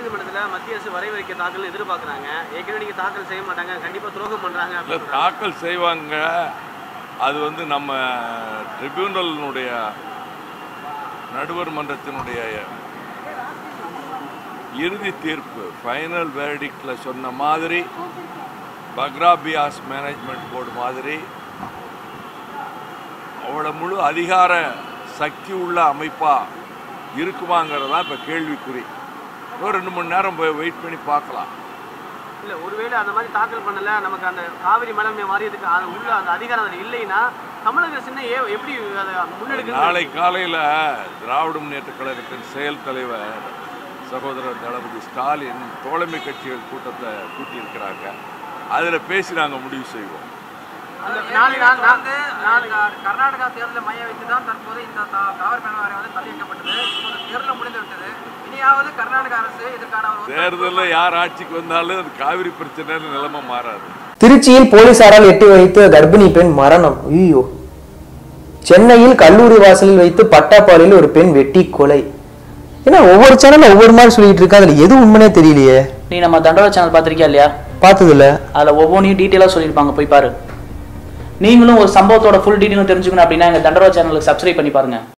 உச்சநீதிமன்றத்தில் மத்திய அரசு வரைவு வைக்க தாக்கல் எதிர்பார்க்குறாங்க ஏற்கனவே நீங்கள் தாக்கல் செய்ய மாட்டாங்க கண்டிப்பாக துரோகம் பண்ணுறாங்க இல்லை அப்படின்னு தாக்கல் செய்வாங்க அது வந்து நம்ம ட்ரிபியூனலினுடைய நடுவர் மன்றத்தினுடைய இறுதி தீர்ப்பு ஃபைனல் வேர்டிக்டில் சொன்ன மாதிரி பக்ராபியாஸ் மேனேஜ்மெண்ட் போர்டு மாதிரி அவ்வளோ முழு அதிகார சக்தி உள்ள அமைப்பாக இருக்குமாங்கிறது தான் இப்போ கேள்விக்குறி இன்னும் ரெண்டு மணி நேரம் போய் வெயிட் பண்ணி பார்க்கலாம் இல்லை ஒருவேளை அந்த மாதிரி தாக்கல் பண்ணல நமக்கு அந்த காவிரி மேலாண்மை வாரியத்துக்கு அது உள்ள அந்த அதிகாரம் அதில் இல்லைன்னா தமிழக சின்ன ஏ எப்படி அதை முன்னெடுக்க நாளை காலையில் திராவிட முன்னேற்ற கழகத்தின் செயல் தலைவர் சகோதரர் தளபதி ஸ்டாலின் தோழமை கட்சிகள் கூட்டத்தை கூட்டியிருக்கிறாங்க அதில் பேசி நாங்கள் முடிவு செய்வோம் அந்த நாளை நான் நான் வந்து நாளை கர்நாடகா தேர்தலை மைய வைத்து தான் தற்போது இந்த தா- காவிரி மேலாண்மை வாரியம் வந்து தள்ளி வைக்கப்பட்டது இப்போது தேர்தல் முடிந்து விட்டது இனியாவது கர்நாடக அரசு இதற்கான ஒரு தேர்தலில் யார் ஆட்சிக்கு வந்தாலும் அது காவிரி பிரச்சனைன்னு நிலைமை மாறாது திருச்சியில் போலீசாரால் எட்டி வைத்து கர்ப்பிணி பெண் மரணம் ஐயோ சென்னையில் கல்லூரி வாசலில் வைத்து பட்டாப்பாறையில் ஒரு பெண் வெட்டி கொலை ஏன்னா ஒவ்வொரு சேனல்ல ஒவ்வொரு மாதிரி சொல்லிட்டு இருக்கா அதுல எது உண்மைனே தெரியலையே நீ நம்ம தண்டோரா சேனல் பார்த்திருக்கியா இல்லையா பார்த்தது இல்ல அதில் ஒவ்வொன்றையும் டீட்டெயிலாக சொல்லியிருப்பாங்க போய் பாரு நீங்களும் ஒரு சம்பவத்தோட ஃபுல் டீட்டெயிலும் தெரிஞ்சுக்கணும் அப்படின்னா எங்கள் தண்டோரா சேனலுக்கு சப்ஸ்கிரைப் பண்ணி பாருங்க